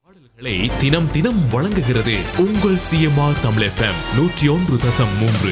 பாடல்களை தினம் தினம் வழங்குகிறது உங்கள் சிஎம்ஆர் தமிழ் எஃப்எம் நூற்றி ஒன்று தசம் மூன்று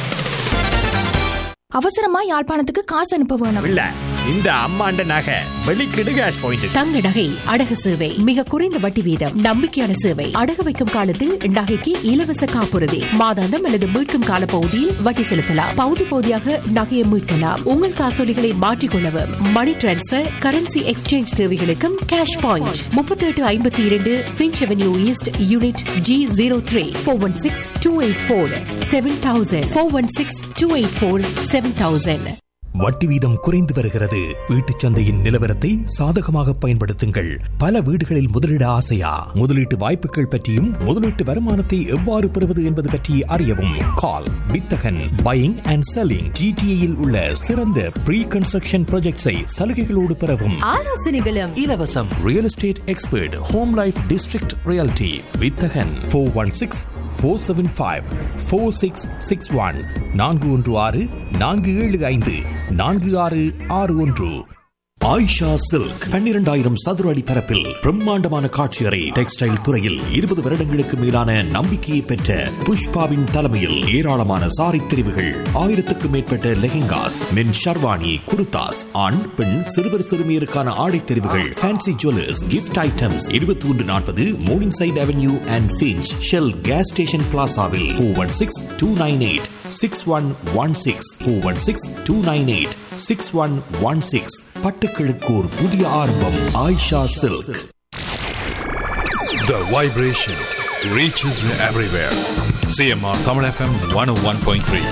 அவசரமா யாழ்ப்பாணத்துக்கு காசு அனுப்ப வேணும் இல்ல இந்த அம்மாண்ட நகை வெளிக்கிடு கேஷ் பாயிண்ட் தங்க நகை அடகு சேவை மிக குறைந்த வட்டி வீதம் நம்பிக்கையான சேவை அடகு வைக்கும் காலத்தில் நகைக்கு இலவச காப்புறுதி மாதாந்தம் அல்லது மீட்கும் கால பகுதியில் வட்டி செலுத்தலாம் பகுதி பகுதியாக நகையை மீட்கலாம் உங்கள் காசோலிகளை மாற்றிக்கொள்ளவும் மணி டிரான்ஸ்பர் கரன்சி எக்ஸ்சேஞ்ச் தேவைகளுக்கும் கேஷ் பாயிண்ட் முப்பத்தி எட்டு ஐம்பத்தி இரண்டு Finch avenue east unit G zero three four one six two eight four seven thousand four one six two eight four seven thousand வட்டி வீதம் குறைந்து வருகிறது வீட்டுச் சந்தையின் நிலவரத்தை சாதகமாக பயன்படுத்துங்கள் பல வீடுகளில் முதலீட ஆசையா முதலீட்டு வாய்ப்புகள் பற்றியும் முதலீட்டு வருமானத்தை எவ்வாறு பெறுவது என்பது பற்றி அறியவும் கால் வித்தகன் பையிங் அண்ட் செல்லிங் ஜிடிஏயில் உள்ள சிறந்த ப்ரீ கன்ஸ்ட்ரக்ஷன் ப்ராஜெக்ட்ஸை சலுகைகளோடு பெறவும் ஆலோசனைகளும் இலவசம் real estate expert home life district reality வித்தகன் four one six four seven five four six six one நான்கு ஒன்று ஆறு நான்கு ஏழு ஐந்து நான்கு ஆறு ஆறு ஒன்று ஆயிஷா சில்க் பன்னிரண்டாயிரம் சதுர அடி பரப்பில் பிரம்மாண்டமான காட்சி அறை டெக்ஸ்டைல் துறையில் இருபது வருடங்களுக்கு மேலான நம்பிக்கையை பெற்ற புஷ்பாவின் தலைமையில் ஏராளமான சாரி தெரிவுகள் ஆயிரத்துக்கும் மேற்பட்ட லெஹெங்காஸ் மென் ஷர்வானி குர்தாஸ் ஆண் பெண் சிறுவர் சிறுமியருக்கான ஆடை தெரிவுகள் ஃபேன்சி ஜுவல்லர்ஸ் கிஃப்ட் ஐட்டம்ஸ் இருபத்தி ஒன்று நாற்பது morning side avenue and Finch shell gas station பிளாசாவில் four one six two nine eight six one one six four one six two nine eight six one one six பட்டுக்கிழக்கு ஒரு புதிய ஆரம்பம் Ayisha silk The vibration reaches everywhere. CMR Tamil FM 101.3.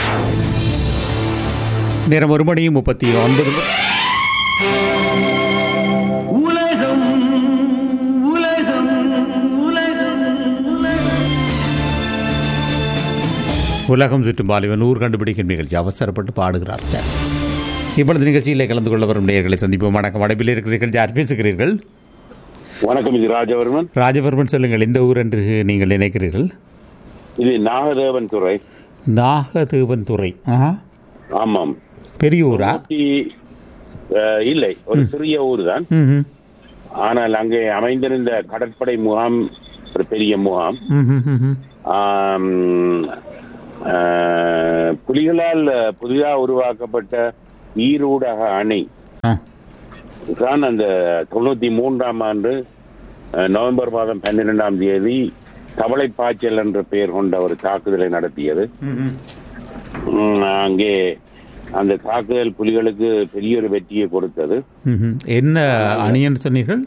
நேரம் ஒரு மணி முப்பத்தி ஒன்பது ம- உலகம் உலகம் உலகம் உலகம் சுற்றும் பாலிவன் ஊர் கண்டுபிடிக்கும் நிகழ்ச்சி அவசரப்பட்டு பாடுகிறார் சார் இப்பொழுது நிகழ்ச்சியில் கலந்து கொள்ள வரும் நேயர்களை சந்திப்போம் வணக்கம் வடப்பில் இருக்கிறீர்கள் யார் பேசுகிறீர்கள் வணக்கம் இது ராஜவர்மன் ராஜவர்மன் சொல்லுங்கள் இந்த ஊர் என்று நீங்கள் நினைக்கிறீர்கள் இது நாகதேவன் துறை நாகதேவன் துறை ஆஹா ஆமாம் பெரிய ஊரா ஊட்டி, அஹ், இல்லை ஒரு சிறிய ஊர் தான் ம்ஹும். ஆனால் அங்கே அமைந்திருந்த கடற்படை முகாம் ஒரு பெரிய முகாம் ம்ஹும், ம்ஹும். ஆம், அஹ், புலிகளால் புதிதாக உருவாக்கப்பட்ட ஈரூடக அணை ஆ. தான் அந்த தொண்ணூத்தி மூன்றாம் ஆண்டு அஹ், நவம்பர் மாதம் பன்னிரெண்டாம் தேதி தவளை பாய்ச்சல் என்ற பெயர் கொண்ட ஒரு தாக்குதலை நடத்தியது ம், அங்கே அந்த தாக்குதல் புலிகளுக்கு பெரிய ஒரு வெற்றியை கொடுத்தது ம்ஹும். என்ன அணின்னு சொன்னீர்கள்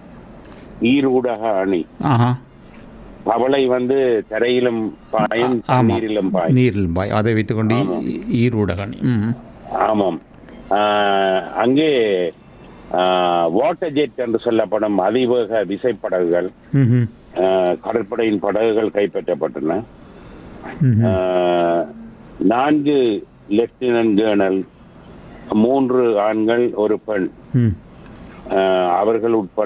ஈரூடக அணி ஆஹா தவளை வந்து தரையிலும் பாயும் ஆமா நீரிலும் பாயும் நீரில் பாய் அதை வைத்துக்கொண்டு ஆமாம். ஈரூடகணி ம் ஆமாம் ஆஹ், அங்கே வாட்டர் ஜெட் என்று சொல்லப்படும் அதிவேக விசைப்படகுகள் ம்ஹும். ஆஹ், கடற்படையின் படகுகள் கைப்பற்றப்பட்டன ம்ஹும். ஆஹ், நான்கு லெப்டினன்ட் கேர்னல் மூன்று ஆண்கள் ஒரு பெண் ம். ஆஹ், அவர்கள் உட்பட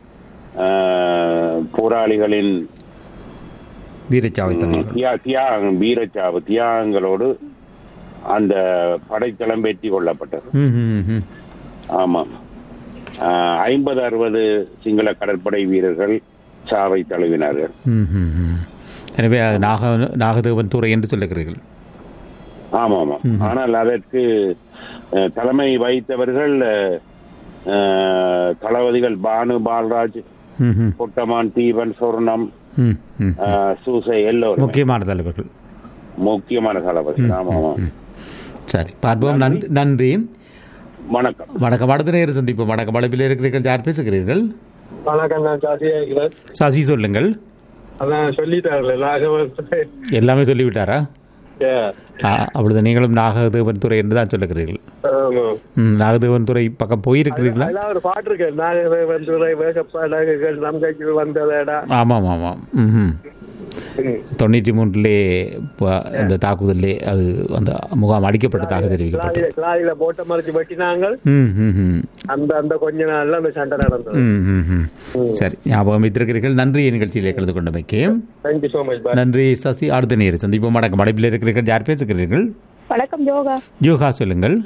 ஆஹ், போராளிகளின் வீரச்சாவை தலைவர் தியா தியாகம் வீரச்சாவு தியாகங்களோடு அந்த படைத்தளம் வெற்றி கொள்ளப்பட்டது ம்ஹும், ம்ஹும். ஆமாம் ஐம்பது அறுபது சிங்கள கடற்படை வீரர்கள் சாவை தழுவினார்கள் ம்ஹும், ம்ஹும். எனவே அது நாக நாகதேவன் துறை என்று சொல்லுகிறீர்கள் ஆமாம் ஆமாம் ஆனால் அதற்கு அஹ், தலைமை வகித்தவர்கள் அஹ், அஹ், தளபதிகள் பானு பால்ராஜ் ம்ஹும். பொட்டமான் தீபன் சொர்ணம் ம், ம். அஹ், சூசை எல்லோரும் முக்கியமான தலைவர்கள் முக்கியமான தளபதி ஆமாம் ஆமாம் சரி பார்ப்போம் நன்றி நன்றி வணக்கம் வணக்கம் அடுத்த நேரம் சந்திப்போம் வணக்கம் வளப்பில் இருக்கிறீர்கள் யார் பேசுகிறீர்கள் வணக்கம் நான் ஜாதியா இருக்கிறேன் சசி சொல்லுங்கள் அதான் சொல்லிட்டாருல ராகவன் எல்லாமே சொல்லிவிட்டாரா ஏ, ஆ, அப்பொழுது நீங்களும் நாகதேவன் துறை என்று தான் சொல்லுகிறீர்கள் ஆமா. ம், நாகதேவன் துறை பக்கம் போயிருக்கிறீர்களா அதுல ஒரு பாட்டு இருக்கு நாகவே வந்து வேகப்பா நகைகள் நம்பிக்கைக்கு வந்ததடா ஆமாம் ஆமாம் ம் தொண்ணூற்றி மூன்றிலே ப- அந்த தாக்குதலே அது அந்த முகாம் அடிக்கப்பட்டதாக தெரிவிக்கப்பட்டது கிளாரியில கிளாரியில போட்ட மறைச்சு வெட்டினாங்க ம் ம் ம் அந்த அந்த கொஞ்ச நாள்ல அந்த சண்டை நடந்தது ம், ம், ம். சரி ஞாபகம் வைத்திருக்கிறீர்கள் நன்றி நிகழ்ச்சியில் கலந்து கொண்டமைக்கு தேங்க்யூ சோ மச் பாய் நன்றி சசி அடுத்த நேரம் சந்திப்போம் வணக்கம் மடைப்பில் இருக்கிறீர்கள் யார் பேசுகிறீர்கள் வணக்கம் யோகா யோகா சொல்லுங்கள்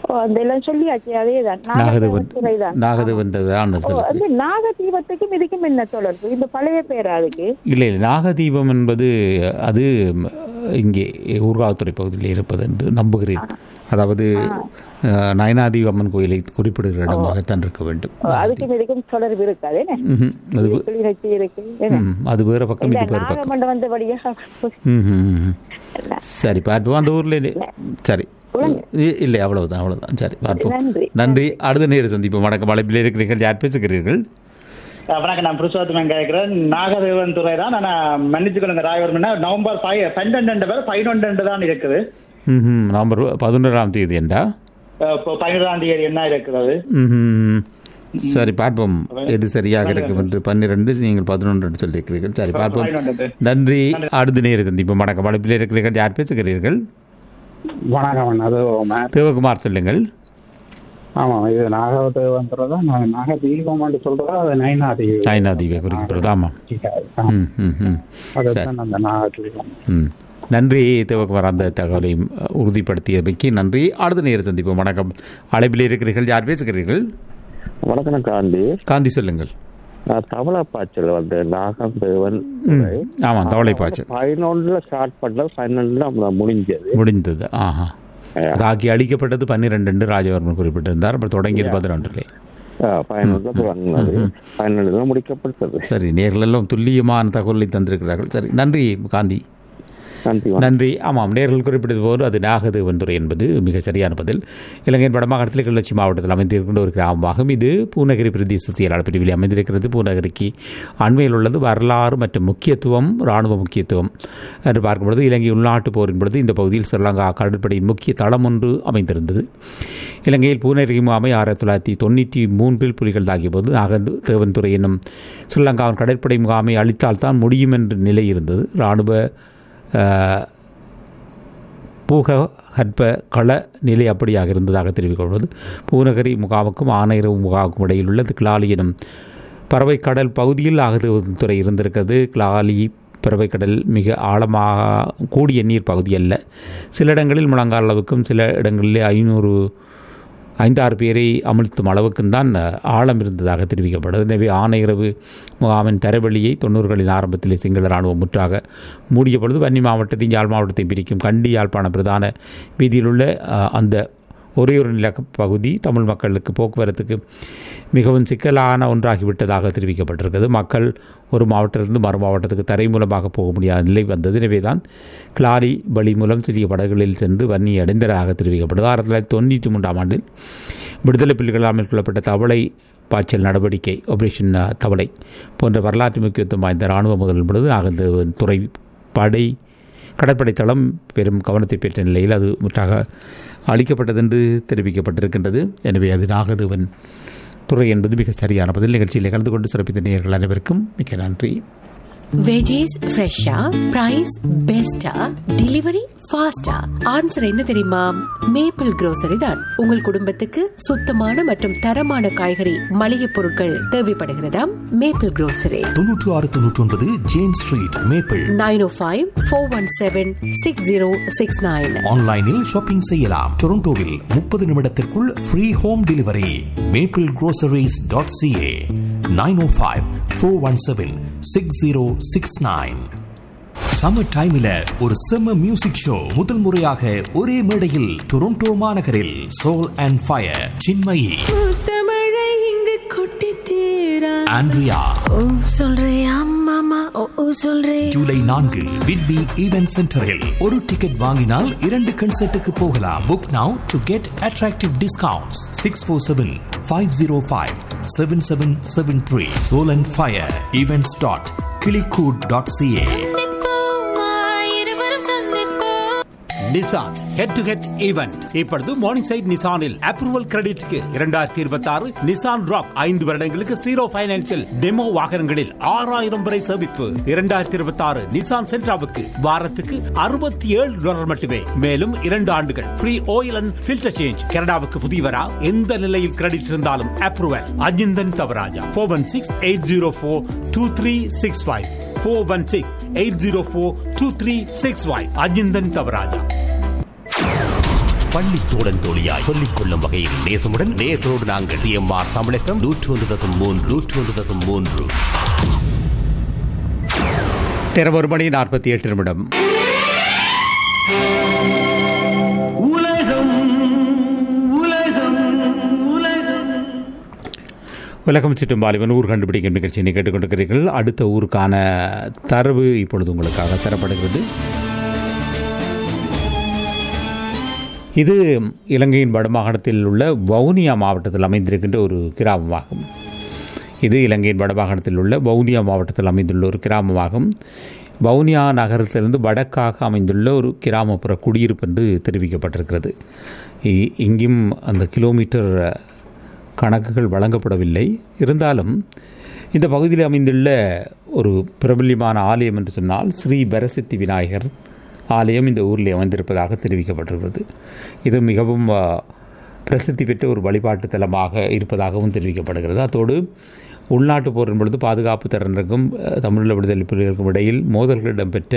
ஓ, அந்த எல்லாம் சொல்லியாச்சு அதேதான் நாகதேவன் துறைதான் நாகதேவன் தான் ஓ, அந்த நாகதீபத்துக்கும் இதுக்கும் என்ன தொடர்பு இந்த பழைய பேரா அதுக்கு இல்லை இல்லை நாகதீபம் என்பது அது ம், இங்கே ஊர்காவத்துறை பகுதியில் இருப்பது என்று நம்புகிறேன் அதாவது அஹ், நயனாதீப அம்மன் கோயிலை குறிப்பிடுகிற இடமாகத்தான் இருக்க வேண்டும் ஓ, அதுக்கும் இதுக்கும் தொடர்பு இருக்காது என்ன ம்ஹும். அது இது கிளிநொச்சி இருக்கு என்ன? ம், அது வேறு பக்கம் இந்த இது வேறு பக்கம் நாகமண்டலம் வந்தபடியா ம், ம், ம். சரி பார்ப்போம் அந்த ஊரில் சரி இ- இல்லை அவ்வளவுதான் அவ்வளவுதான் சரி பார்ப்போம் நன்றி. நன்றி அடுத்த நேரம் சந்திப்போம் வணக்கம் வளைப்பில் இருக்கிறீர்கள் யார் பேசுகிறீர்கள் வணக்கம் நான் புருஷோத்தமன் கேட்கிறேன் நாகதேவன் துறை தான் நான் மன்னிச்சுக்கொள்ளுங்க ராயவர்மனா நவம்பர் ஃபைவ் பன்னெண்டு பேர் பதினொன்று தான் இருக்குது ம் நவம்பர் பதினொன்றாம் தேதி என்றா அஹ் இப்போ பதினொன்றாம் தேதி என்ன இருக்கிறது ம்ஹும். சரி பார்ப்போம் எது சரியாக இருக்கும் என்று பன்னிரண்டு நீங்கள் பதினொன்று என்று சொல்லியிருக்கிறீர்கள் சரி பார்ப்போம் பதினொன்று. நன்றி அடுத்த நேரம் சந்திப்போம் வணக்கம் வளைப்பில் இருக்கிறீர்கள் யார் பேசுகிறீர்கள் வணக்கம் அது தேவகுமார் சொல்லுங்கள் ஆமாம் இது நாகதேவன்றதா நான் நாகதீபம்னு சொல்றதா அது நயனாதீபம் நயனாதீவை குறிப்பிடுறது ஆமாம் ம் ம் ம் சரி அதுதான் அந்த நாகதீபம் ம் நன்றி தேவகுமார் அந்த தகவலையும் அஹ், உறுதிப்படுத்தியமைக்கு நன்றி அடுத்த நேரம் சந்திப்போம் வணக்கம் அழைப்பில் இருக்கிறீர்கள் யார் பேசுகிறீர்கள் வணக்கம் காந்தி காந்தி சொல்லுங்கள் நான் தவளை பாய்ச்சல் வந்து நாகம் தேவன் ம் ஆமாம் தவளை பாய்ச்சல் பதினொன்றுல ஸ்டார்ட் பண்ணது பன்னெண்டுல முடிஞ்சது முடிந்தது ஆஹா ராக்கி அழிக்கப்பட்டது பன்னிரெண்டு என்று ராஜவர்மன் குறிப்பிட்டிருந்தார் அப்புறம் தொடங்கியது பதினொன்றிலே பதினொன்றுல தொடங்கினது பன்னெண்டுல முடிக்கப்பட்டது சரி நேரில் எல்லாம் துல்லியமான தகவலை தந்திருக்கிறார்கள் சரி நன்றி காந்தி நன்றி நன்றி ஆமாம் நேர்கள் குறிப்பிட்டது போது அது நாகதேவன்துறை என்பது மிக சரியான பதில் இலங்கையின் வடமாகாணத்தில் கிளர்ச்சி மாவட்டத்தில் அமைந்திருக்கின்ற ஒரு கிராமமாகும் இது பூநகரி பிரதேச செயலாளர் பிரிவில் அமைந்திருக்கிறது பூநகரிக்கு அண்மையில் உள்ளது வரலாறு மற்றும் முக்கியத்துவம் இராணுவ முக்கியத்துவம் என்று பார்க்கும்பொழுது இலங்கை உள்நாட்டு போரின் பொழுது இந்த பகுதியில் ஸ்ரீலங்கா கடற்படையின் முக்கிய தளம் ஒன்று அமைந்திருந்தது இலங்கையில் பூநகரி முகாமை ஆயிரத்தி தொள்ளாயிரத்தி தொண்ணூற்றி மூன்றில் புலிகள் தாக்கிய போது நாகதேவன் துறை என்னும் ஸ்ரீலங்காவின் கடற்படை முகாமை அழித்தால்தான் முடியும் என்ற நிலை இருந்தது இராணுவ அஹ், பூக கற்ப கள நிலை அப்படியாக இருந்ததாக தெரிவிக்கப்படுவது பூநகரி முகாமுக்கும் ஆனையரவு முகாமுக்கும் இடையில் உள்ள கிளாலி எனும் பறவைக்கடல் பகுதியில் ஆகத்துறை இருந்திருக்கிறது கிளாலி பறவைக்கடல் மிக ஆழமாக கூடிய நீர் பகுதி அல்ல சில இடங்களில் முழங்கால் அளவுக்கும் சில இடங்களில் ஐநூறு ஐந்தாறு பேரை அமிழ்த்தும் அளவுக்கும் தான் ஆழம் இருந்ததாக தெரிவிக்கப்படுது எனவே ஆனையிரவு முகாமின் தரவெளியை தொண்ணூறுகளின் ஆரம்பத்திலே சிங்கள இராணுவம் முற்றாக மூடிய பொழுது வன்னி மாவட்டத்தையும் யாழ் மாவட்டத்தையும் பிரிக்கும் கண்டி யாழ்ப்பாண பிரதான வீதியில் உள்ள அஹ், அந்த ஒரே ஒரு நில பகுதி தமிழ் மக்களுக்கு போக்குவரத்துக்கு மிகவும் சிக்கலான ஒன்றாகிவிட்டதாக தெரிவிக்கப்பட்டிருக்கிறது மக்கள் ஒரு மாவட்டத்திலிருந்து மறு மாவட்டத்துக்கு தரை மூலமாக போக முடியாத நிலை வந்தது எனவே தான் கிளாரி வழி மூலம் சிறிய படகுகளில் சென்று வன்னி அடைந்ததாக தெரிவிக்கப்படுது ஆயிரத்தி தொள்ளாயிரத்தி தொண்ணூற்றி மூன்றாம் ஆண்டில் விடுதலை புலிகளால் மேற்கொள்ளப்பட்ட தவளை பாய்ச்சல் நடவடிக்கை ஆபரேஷன் அஹ், தவளை போன்ற வரலாற்று முக்கியத்துவம் வாய்ந்த இராணுவ முதல் பொழுது நாங்கள் துறை படை கடற்படை தளம் பெரும் கவனத்தை பெற்ற நிலையில் அது முற்றாக அளிக்கப்பட்டது என்று தெரிவிக்கப்பட்டிருக்கின்றது எனவே அது நாகதேவன் துறை என்பது மிக சரியான பதில் நிகழ்ச்சியில் கலந்து கொண்டு சிறப்பித்த நேயர்கள் அனைவருக்கும் மிக்க நன்றி வெஜிஸ் ஃப்ரெஷ்ஷா பிரைஸ் பெஸ்டா டெலிவரி ஃபாஸ்டா ஆன்சர் என்ன தெரியுமா மேப்பிள் grocery தான் உங்கள் குடும்பத்துக்கு சுத்தமான மற்றும் தரமான காய்கறி மளிகை பொருட்கள் தேவைப்படுகிறதா மேப்பிள் grocery தொன்னூற்று ஆறு தொன்னூற்றி ஒன்பது James street Maple nine O five four one seven six zero six nine ஆன்லைனில் ஷாப்பிங் செய்யலாம் டொரண்டோவில் முப்பது நிமிடத்திற்குள் free home delivery maple groceries.ca dot CA nine O five four one seven six zero six nine summer டைம்ல ஒரு செம்ம music show முதல் முறையாக ஒரே மேடையில் டொரண்டோ மாநகரில் சோல் அண்ட் ஃபயர் சின்மயி தமிழை இங்கு கொட்டி தீரா ஆண்ட்ரியா ஓ சொல்றியா மாமா ஓ ஓ சொல்றே ஜூலை நான்கு விட்பி ஈவென்ட் சென்டரில் ஒரு டிக்கெட் வாங்கினால் இரண்டு கன்சர்ட்டுக்கு போகலாம் book now to get attractive discounts six four seven five zero five seven seven seven three soul and fire events dot கிளிகூட் டாட் சிஏ இருவரும் சந்திப்போம் Nissan head to head event இப்பொழுது மார்னிங் சைட் நிசானில் approval கிரெடிட்க்கு இரண்டாயிரத்தி இருபத்தி ஆறு Nissan rock ஐந்து வருடங்களுக்கு ஜீரோ பைனான்சில் டெமோ வாகனங்களில் ஆறாயிரம் வரை சேமிப்பு இரண்டாயிரத்தி இருபத்தி ஆறு நிசான் சென்ட்ராவுக்கு வாரத்துக்கு அறுபத்தி ஏழு டாலர் மட்டுமே மேலும் இரண்டு ஆண்டுகள் free oil and filter change கனடாவுக்கு புதியவரா எந்த நிலையில் கிரெடிட் இருந்தாலும் approval Ajinthan Thavaraja four one six eight zero four two three six five four one six eight zero four two three six five Ajinthan Thavaraja பள்ளி தோழன் தோழியாய் சொல்லிக் கொள்ளும் வகையில் நேசமுடன் நேர்களோடு நாங்கள் சிஎம்ஆர் தமிழகம் நூற்றி ஒன்று தசம் மூன்று நூற்றி ஒன்று தசம் மூன்று நேரம் ஒரு மணி நாற்பத்தி எட்டு நிமிடம் உலகம் சுற்றும் வாலிபன் ஊர் கண்டுபிடிக்கும் நிகழ்ச்சியை கேட்டுக்கொண்டிருக்கிறீர்கள் அடுத்த ஊருக்கான தரவு இப்பொழுது உங்களுக்காக தரப்படுகிறது இது இலங்கையின் வடமாகாணத்தில் உள்ள வவுனியா மாவட்டத்தில் அமைந்திருக்கின்ற ஒரு கிராமமாகும் இது இலங்கையின் வடமாகாணத்தில் உள்ள வவுனியா மாவட்டத்தில் அமைந்துள்ள ஒரு கிராமமாகும் வவுனியா நகரத்திலிருந்து வடக்காக அமைந்துள்ள ஒரு கிராமப்புற குடியிருப்பு என்று தெரிவிக்கப்பட்டிருக்கிறது இ- இங்கும் அந்த கிலோமீட்டர் கணக்குகள் வழங்கப்படவில்லை இருந்தாலும் இந்த பகுதியில் அமைந்துள்ள ஒரு பிரபல்யமான ஆலயம் என்று சொன்னால் ஸ்ரீ பரசித்தி விநாயகர் ஆலயம் இந்த ஊரில் அமைந்திருப்பதாக தெரிவிக்கப்பட்டிருக்கிறது இது மிகவும் ஆ, பிரசித்தி பெற்ற ஒரு வழிபாட்டு தலமாக இருப்பதாகவும் தெரிவிக்கப்படுகிறது அத்தோடு உள்நாட்டு போரின் பொழுது பாதுகாப்பு தரனருக்கும் அஹ், தமிழீழ விடுதலை புலிகளுக்கும் இடையில் மோதல்கள் இடம்பெற்ற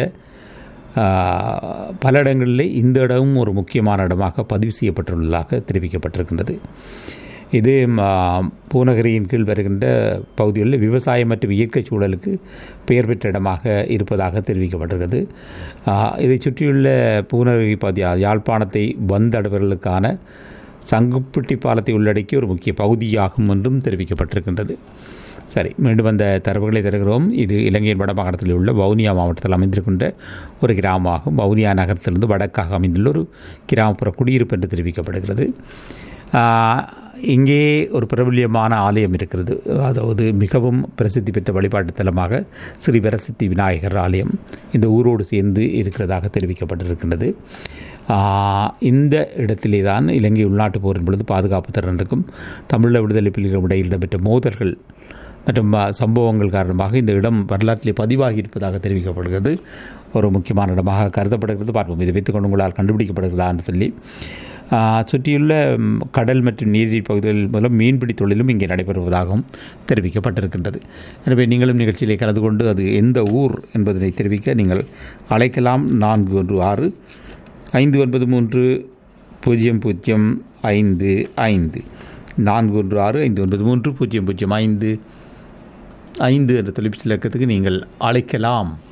ஆஹ், பல இடங்களிலே இந்த இடமும் ஒரு முக்கியமான இடமாக பதிவு செய்யப்பட்டுள்ளதாக தெரிவிக்கப்பட்டிருக்கின்றது இது ஆ, பூநகரியின் கீழ் வருகின்ற பகுதிகளில் விவசாயம் மற்றும் இயற்கை சூழலுக்கு பெயர் பெற்ற இடமாக இருப்பதாக தெரிவிக்கப்பட்டிருக்கிறது ஆ, இதைச் சுற்றியுள்ள பூநகரி பகுதி யாழ்ப்பாணத்தை வந்தடைவர்களுக்கான சங்குப்பட்டி பாலத்தை உள்ளடக்கி ஒரு முக்கிய பகுதியாகும் என்றும் தெரிவிக்கப்பட்டிருக்கின்றது சரி மீண்டும் அந்த தரவுகளை தருகிறோம் இது இலங்கையின் வடமாகாணத்தில் உள்ள வவுனியா மாவட்டத்தில் அமைந்திருக்கின்ற ஒரு கிராமமாகும் வவுனியா நகரத்திலிருந்து வடக்காக அமைந்துள்ள ஒரு கிராமப்புற குடியிருப்பு என்று தெரிவிக்கப்படுகிறது ஆஹ், இங்கே ஒரு பிரபல்யமான ஆலயம் இருக்கிறது அதாவது மிகவும் பிரசித்தி பெற்ற வழிபாட்டு தலமாக ஸ்ரீ வரசித்தி விநாயகர் ஆலயம் இந்த ஊரோடு சேர்ந்து இருக்கிறதாக தெரிவிக்கப்பட்டிருக்கின்றது ஆஹ், இந்த இடத்திலே தான் இலங்கை உள்நாட்டு போரின் பொழுது பாதுகாப்பு தரனுக்கும் தமிழீழ விடுதலை புலிகளும் இடையில் இடம்பெற்ற மோதல்கள் மற்றும் ஆ, சம்பவங்கள் காரணமாக இந்த இடம் வரலாற்றிலே பதிவாகி இருப்பதாக தெரிவிக்கப்படுகிறது ஒரு முக்கியமான இடமாக கருதப்படுகிறது பார்ப்போம் இதை வைத்துக்கொண்டு உங்களால் கண்டுபிடிக்கப்படுகிறதா என்று சொல்லி ஆ, சுற்றியுள்ள ம், கடல் மற்றும் நீர்வீழ்ச்சி பகுதிகள் மூலம் மீன்பிடி தொழிலும் இங்கே நடைபெறுவதாகவும் தெரிவிக்கப்பட்டிருக்கின்றது எனவே நீங்களும் நிகழ்ச்சியிலே கலந்து கொண்டு அது எந்த ஊர் என்பதனை தெரிவிக்க நீங்கள் அழைக்கலாம் நான்கு ஒன்று ஆறு ஐந்து ஒன்பது மூன்று பூஜ்ஜியம் பூஜ்ஜியம் ஐந்து ஐந்து நான்கு ஒன்று ஆறு ஐந்து ஒன்பது மூன்று பூஜ்ஜியம் பூஜ்ஜியம் ஐந்து ஐந்து என்ற தொலைபேசி இலக்கத்துக்கு நீங்கள் அழைக்கலாம்